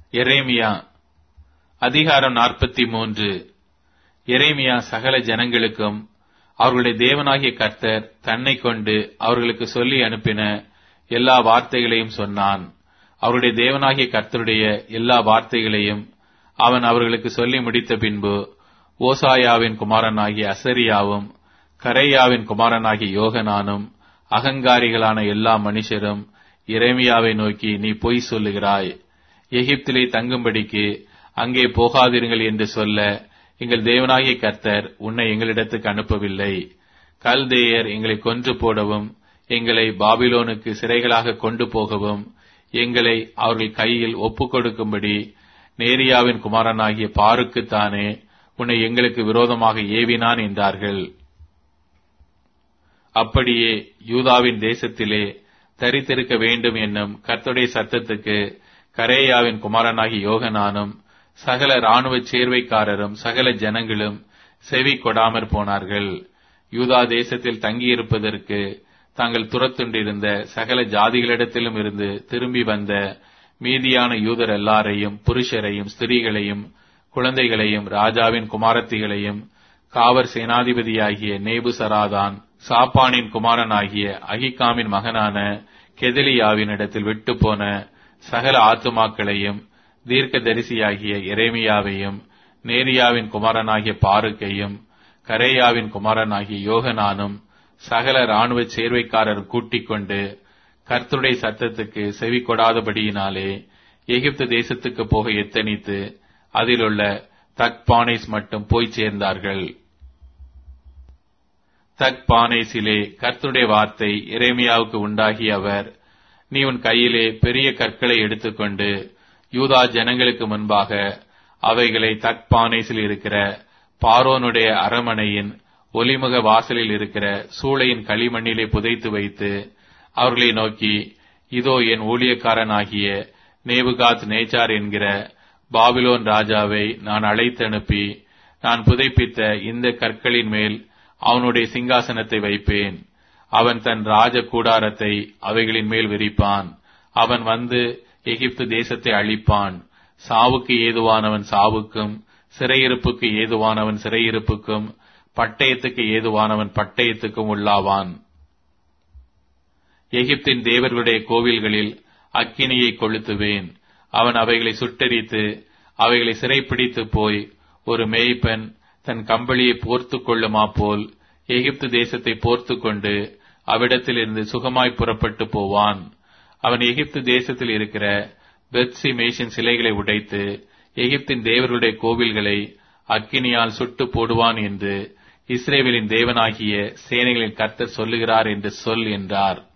எரேமியா அதிகாரம் நாற்பத்தி மூன்று எரேமியா சகல ஜனங்களுக்கும் அவர்களுடைய தேவனாகிய கர்த்தர் தன்னை கொண்டு அவர்களுக்கு சொல்லி அனுப்பின எல்லா வார்த்தைகளையும் சொன்னான் அவருடைய தேவனாகிய கர்த்தருடைய எல்லா வார்த்தைகளையும் அவன் அவர்களுக்கு சொல்லி முடித்த பின்பு ஓசாயாவின் குமாரனாகிய அசரியாவும் கரையாவின் குமாரனாகிய யோகனானும் அகங்காரிகளான எல்லா மனுஷரும் எரேமியாவை நோக்கி நீ பொய் சொல்லுகிறாய் எகிப்திலே தங்கும்படிக்கு அங்கே போகாதிருங்கள் என்று சொல்ல எங்கள் தேவனாகிய கர்த்தர் உன்னை எங்களிடத்துக்கு அனுப்பவில்லை கல்தேயர் எங்களை கொன்று போடவும் எங்களை பாபிலோனுக்கு சிறைகளாக கொண்டு போகவும் எங்களை அவர்கள் கையில் ஒப்புக் கொடுக்கும்படி நேரியாவின் குமாரனாகிய பாருக்குத்தானே உன்னை எங்களுக்கு விரோதமாக ஏவினான் என்றார்கள் அப்படியே யூதாவின் தேசத்திலே தரித்திருக்க வேண்டும் என்னும் கர்த்தருடைய சத்தத்துக்கு கரேயாவின் குமாரனாகிய யோகனானும் சகல இராணுவ சேர்வைக்காரரும் சகல ஜனங்களும் செவி கொடாமற் போனார்கள் யூதா தேசத்தில் தங்கியிருப்பதற்கு தாங்கள் துரத்துண்டிருந்த சகல ஜாதிகளிடத்திலும் இருந்து திரும்பி வந்த மீதியான யூதர் எல்லாரையும் புருஷரையும் ஸ்திரீகளையும் குழந்தைகளையும் ராஜாவின் குமாரத்திகளையும் காவர் சேனாதிபதியாகிய நேபுசராதான் சாப்பானின் குமாரனாகிய அகிகாமின் மகனான கெதலியாவின் இடத்தில் விட்டு போன சகல ஆத்துமாக்களையும் தீர்க்க தரிசியாகிய எரேமியாவையும் நேரியாவின் குமாரனாகிய பாருக்கையும் கரேயாவின் குமாரனாகிய யோகனானும் சகல இராணுவ சேர்வைக்காரர் கூட்டிக் கொண்டு கர்த்தருடைய சத்தத்துக்கு செவி கொடாதபடியினாலே எகிப்து தேசத்துக்கு போக எத்தனித்து அதிலுள்ள தக்பானேஸ் மட்டும் போய் சேர்ந்தார்கள் தக்பானேசிலே கர்த்தருடைய வார்த்தை எரேமியாவுக்கு உண்டாகி அவர் நீ உன் கையிலே பெரிய கற்களை எடுத்துக்கொண்டு யூதா ஜனங்களுக்கு முன்பாக அவைகளை தக்பானேசில் இருக்கிற பாரோனுடைய அரமனையின் ஒலிமுக வாசலில் இருக்கிற சூளையின் களிமண்ணிலே புதைத்து வைத்து அவர்களை நோக்கி இதோ என் ஊழியக்காரனாகிய நேபுகாத் நேச்சார் என்கிற பாபிலோன் ராஜாவை நான் அழைத்தனுப்பி நான் புதைப்பித்த இந்த கற்களின் மேல் அவனுடைய சிங்காசனத்தை வைப்பேன் அவன் தன் ராஜ கூடாரத்தை அவைகளின் மேல் விரிப்பான் அவன் வந்து எகிப்து தேசத்தை அழிப்பான் சாவுக்கு ஏதுவானவன் சாவுக்கும் சிறையிருப்புக்கு ஏதுவானவன் சிறையிருப்புக்கும் பட்டயத்துக்கு ஏதுவானவன் பட்டயத்துக்கும் உள்ளாவான் எகிப்தின் தேவர்களுடைய கோவில்களில் அக்கினியை கொளுத்துவேன் அவன் அவைகளை சுட்டரித்து அவைகளை சிறைப்பிடித்து போய் ஒரு மேய்ப்பன் தன் கம்பளியை போர்த்து கொள்ளுமா போல் எகிப்து தேசத்தை போர்த்து கொண்டு அவ்விடத்திலிருந்து சுகமாய் புறப்பட்டு போவான் அவன் எகிப்து தேசத்தில் இருக்கிற பெத்சி மேஷின் சிலைகளை உடைத்து எகிப்தின் தேவர்களுடைய கோவில்களை அக்கினியால் சுட்டு போடுவான் என்று இஸ்ரேவேலின் தேவனாகிய சேனைகளின் கர்த்தர் சொல்லுகிறார் என்று சொல் என்றார்